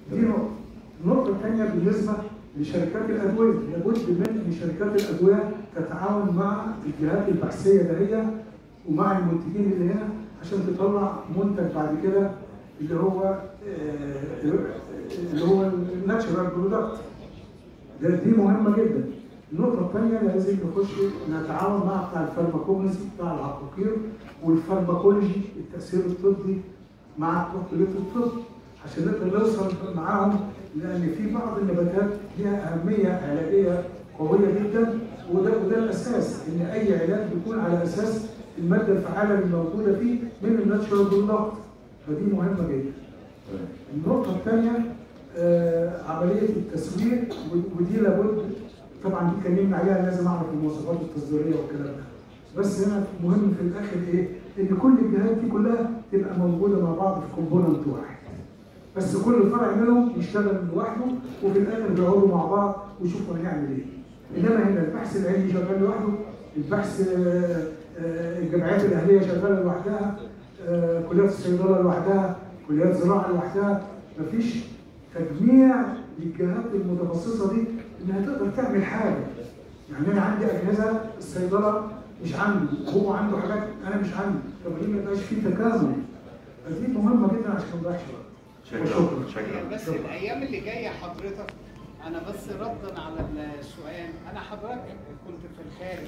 دي نقطة. النقطة الثانية بالنسبة لشركات الأدوية، لابد من إن شركات الأدوية تتعاون مع الجهات البحثية دهية ومع المنتجين اللي هنا عشان تطلع منتج بعد كده اللي هو آه، اللي هو الناتشرال برودكت. ده دي مهمة جدا. النقطة الثانية لازم نخش نتعاون مع بتاع الفارماكوجنسي بتاع العقاقير والفارماكولوجي التأثير الطبي مع بتوع كلية الطب عشان نقدر نوصل معاهم لأن في بعض النباتات لها أهمية علاجية قوية جدا وده وده الأساس إن أي علاج بيكون على أساس المادة الفعالة الموجودة فيه من الناتشورال برودكت فدي مهمة جدا. النقطة الثانية آه، عملية التسويق ودي لابد طبعا دي اتكلمنا عليها لازم اعرف المواصفات التصديريه والكلام ده بس هنا مهم في الاخر ايه؟ ان كل الجهات دي كلها تبقى موجوده مع بعض في كومبوننت واحد. بس كل فرع منهم يشتغل لوحده وفي الاخر بيقعدوا مع بعض ويشوفوا هنعمل ايه. انما هنا البحث العلمي شغال لوحده، البحث آه، آه، الجمعيات الاهليه شغاله لوحدها، آه، كليات الصيدله لوحدها، كليات الزراعه لوحدها، مفيش تجميع للجهات المتخصصه دي انها تقدر تعمل حاجه. يعني انا عندي اجهزه الصيدله مش عندي، هو عنده حاجات انا مش عندي، طب ليه ما يبقاش في تكامل؟ فدي مهمه جدا عشان ما نضيعش وقت. شكرا شكرا هي بس الايام اللي جايه حضرتك انا بس ردا على السؤال انا حضرتك كنت في الخارج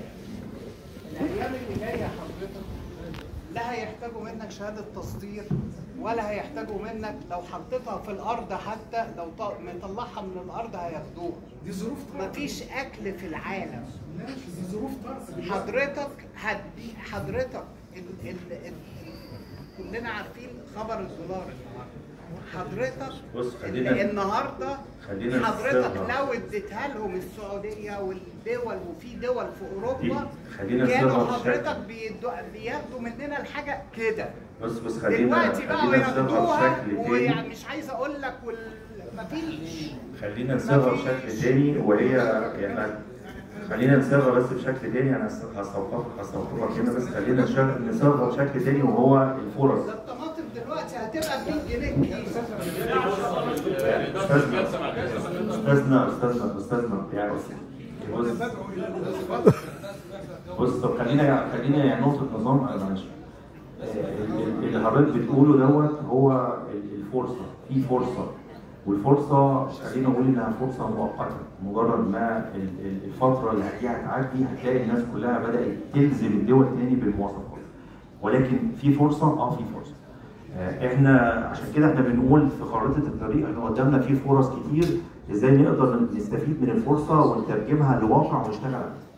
الايام اللي جايه حضرتك لا هيحتاجوا منك شهاده تصدير ولا هيحتاجوا منك لو حطيتها في الارض حتى لو ط- مطلعها من الارض هياخدوها دي ظروف طارئة. مفيش اكل في العالم ماشي دي ظروف طارئه حضرتك هدي حضرتك ال ال ال كلنا عارفين خبر الدولار النهارده حضرتك بص، ال- خلينا- النهارده خلينا حضرتك نستغرب. لو اديتها لهم السعوديه والدول وفي دول في اوروبا دي- خلينا كانوا نستغرب حضرتك شكل. بيدوا- بياخدوا مننا الحاجه كده بص بص خلينا دلوقتي بقى خلينا نصيغها ياخدوها بشكل ويعني تاني مش عايز اقول لك وال... مفيش خلينا نصيغها بشكل تاني وهي يعني خلينا نصيغها بس بشكل تاني انا هستوقفك هستوقفك هنا بس خلينا نشغل- نصيغها بشكل تاني وهو الفرص ده الطماطم دلوقتي هتبقى ب 100 جنيه كيس استاذنا استاذنا استاذنا استاذنا يعني بص بص طب خلينا خلينا يعني نقطة نظام أنا معلش ال- اللي حضرتك بتقوله دوت هو ال- الفرصة في فرصة والفرصة خلينا نقول إنها فرصة مؤقتة مجرد ما ال- ال- الفترة اللي هي هتعدي هتلاقي الناس كلها بدأت تلزم الدول تاني بالمواصفات ولكن في فرصة اه في فرصة آه، احنا عشان كده احنا بنقول في خريطه الطريق احنا قدامنا في فرص كتير ازاي نقدر نستفيد من الفرصه ونترجمها لواقع ونشتغل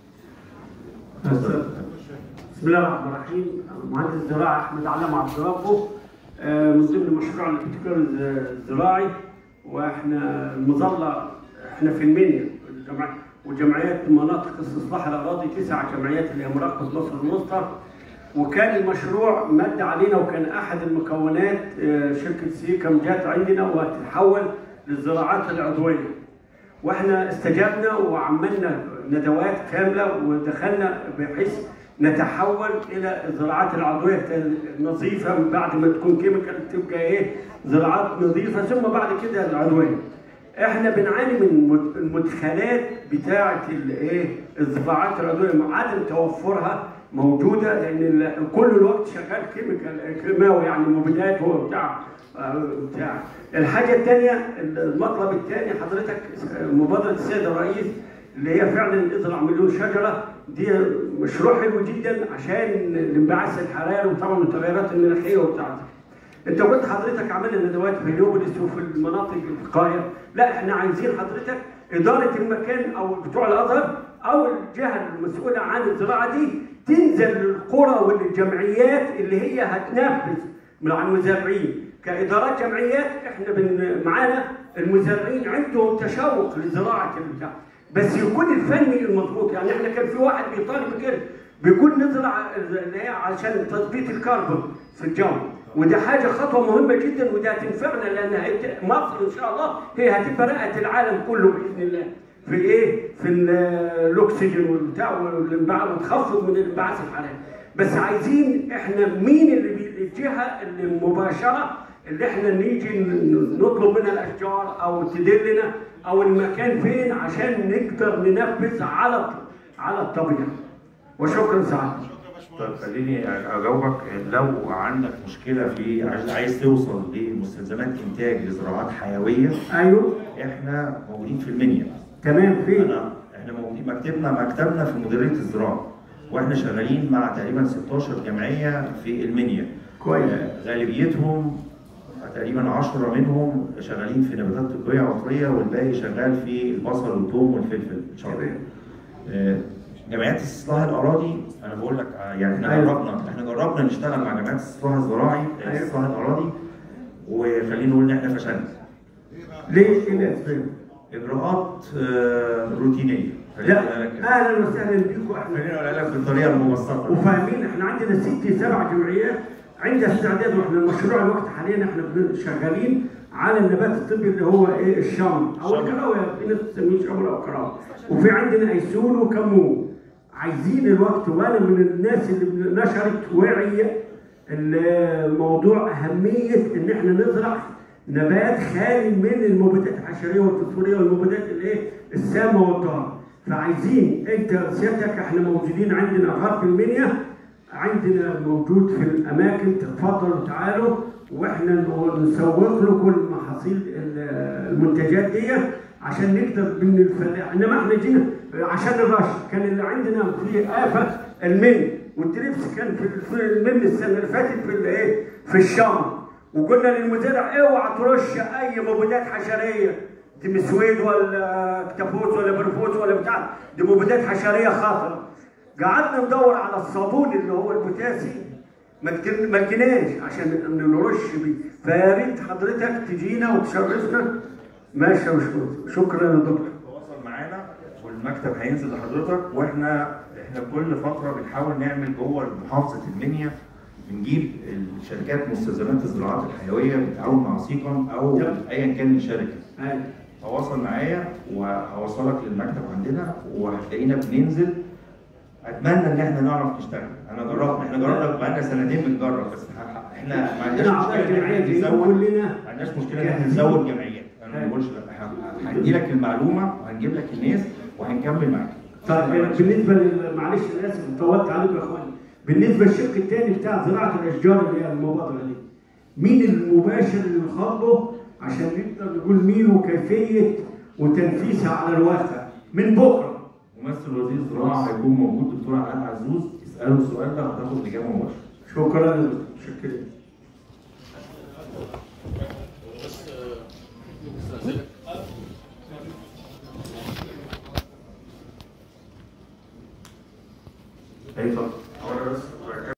عليه. بسم الله الرحمن الرحيم مهندس زراعة أحمد علام عبد ربه آه، من ضمن مشروع الابتكار الزراعي واحنا المظلة احنا في المنيا الجمع- وجمعيات مناطق استصلاح الأراضي تسع جمعيات اللي هي مراقبة مصر الوسطى وكان المشروع مد علينا وكان أحد المكونات آه، شركة سيكم جات عندنا وهتتحول للزراعات العضوية واحنا استجبنا وعملنا ندوات كامله ودخلنا بحيث نتحول الى الزراعات العضويه النظيفه من بعد ما تكون كيميكال تبقى ايه زراعات نظيفه ثم بعد كده العضويه. احنا بنعاني من المد- المدخلات بتاعه الايه الزراعات العضويه مع عدم توفرها موجوده لان ال- كل الوقت شغال كيميكال كيماوي يعني مبيدات هو بتاع آه، بتاع الحاجه الثانيه المطلب الثاني حضرتك مبادره السيد الرئيس اللي هي فعلا ازرع مليون شجره دي مشروع حلو جدا عشان الانبعاث الحراري وطبعا التغيرات المناخيه وبتاع انت قلت حضرتك عملنا ندوات في هليوبوليس وفي المناطق القايه لا احنا عايزين حضرتك اداره المكان او بتوع الازهر او الجهه المسؤوله عن الزراعه دي تنزل للقرى والجمعيات اللي هي هتنفذ مع المزارعين كادارات جمعيات احنا بن معانا المزارعين عندهم تشوق لزراعه البتاع بس يكون الفني المضبوط يعني احنا كان في واحد بيطالب بكده بيكون نزرع اللي هي عشان تثبيت الكربون في الجو وده حاجه خطوه مهمه جدا وده هتنفعنا لان هيت- مصر ان شاء الله هي هتبقى رئه العالم كله باذن الله في الايه؟ في ال- الاكسجين والبتاع والانبعاث وتخفض من الانبعاث الحراري بس عايزين احنا مين اللي بي- الجهه المباشره اللي احنا نيجي ن- نطلب تطلب لنا الاشجار او تدلنا او المكان فين عشان نقدر ننفذ على على الطبيعه وشكرا سعادتك طيب خليني اجاوبك لو عندك مشكله في عايز عايز توصل لمستلزمات انتاج لزراعات حيويه ايوه احنا موجودين في المنيا تمام فين انا احنا موجودين مكتبنا مكتبنا في مديريه الزراعه واحنا شغالين مع تقريبا 16 جمعيه في المنيا كويس. آه، غالبيتهم تقريبا 10 منهم شغالين في نباتات تقويه عطريه والباقي شغال في البصل والثوم والفلفل ان شاء الله تمام. آه، جمعيات استصلاح الاراضي انا بقول لك آه، يعني احنا أيوة. جربنا احنا جربنا نشتغل مع جمعيات استصلاح الزراعي آه، أيوة. استصلاح الاراضي وخلينا نقول ان احنا فشلنا ليه ايه الاسباب؟ اجراءات آه، روتينيه خليني لا أقولها لك كده. اهلا وسهلا بيكم احنا خليني اقولها لك بالطريقه المبسطه وفاهمين احنا عندنا ست سبع جمعيات عندها استعداد واحنا المشروع الوقت حاليا احنا بن- شغالين على النبات الطبي اللي هو ايه الشمر او شمر. الكراويه في ناس تسميه شمر او كراويه وفي عندنا ايسول وكمون عايزين الوقت وانا من الناس اللي نشرت وعي الموضوع اهميه ان احنا نزرع نبات خالي من المبيدات الحشريه والفسفوريه والمبيدات الايه السامه والضاره فعايزين انت سيادتك احنا موجودين عندنا غرب المنيا عندنا موجود في الاماكن تفضلوا تعالوا واحنا نسوق لكم محاصيل ال- المنتجات دي عشان نقدر من الفلاح انما احنا جينا عشان الرش كان اللي عندنا في افه المن والتريبس كان في في المن السنه اللي فاتت في الايه في الشمر وقلنا للمزارع اوعى ترش اي مبيدات حشريه دي مسويد ولا اكتافوت ولا برفوت ولا بتاع دي مبيدات حشريه خطره قعدنا ندور على الصابون اللي هو البوتاسي ما لقينا- ما لقيناش عشان نرش بيه فيا ريت حضرتك تجينا وتشرفنا ماشي يا باشمهندس شكرا يا دكتور تواصل معانا والمكتب هينزل لحضرتك واحنا احنا كل فتره بنحاول نعمل جوه محافظه المنيا بنجيب الشركات مستلزمات الزراعات الحيويه بالتعاون مع سيكون او يلا. ايا كان الشركه أيوة. تواصل معايا وهوصلك للمكتب عندنا وهتلاقينا بننزل اتمنى ان احنا نعرف نشتغل انا جربت احنا جربنا بقالنا سنتين بنجرب بس ح- احنا ما عندناش احنا مشكله اعضاء ان جمعيه احنا جديدة نزود كلنا ما عندناش مشكله ان احنا جاهزين. نزود جمعيات انا ما بقولش لا ه- هندي لك المعلومه وهنجيب لك الناس وهنكمل معاك طيب بالنسبه لل- معلش انا اسف طولت عليكم يا اخواني بالنسبه للشق الثاني بتاع زراعه الاشجار اللي هي المبادره دي مين المباشر اللي نخاطبه عشان نقدر نقول مين وكيفيه وتنفيذها على الواقع من بكره ممثل وزير الزراعه هيكون موجود دكتور علاء عزوز اساله السؤال ده هتاخد اجابه مباشره شكرا يا دكتور. شكرا اتفضل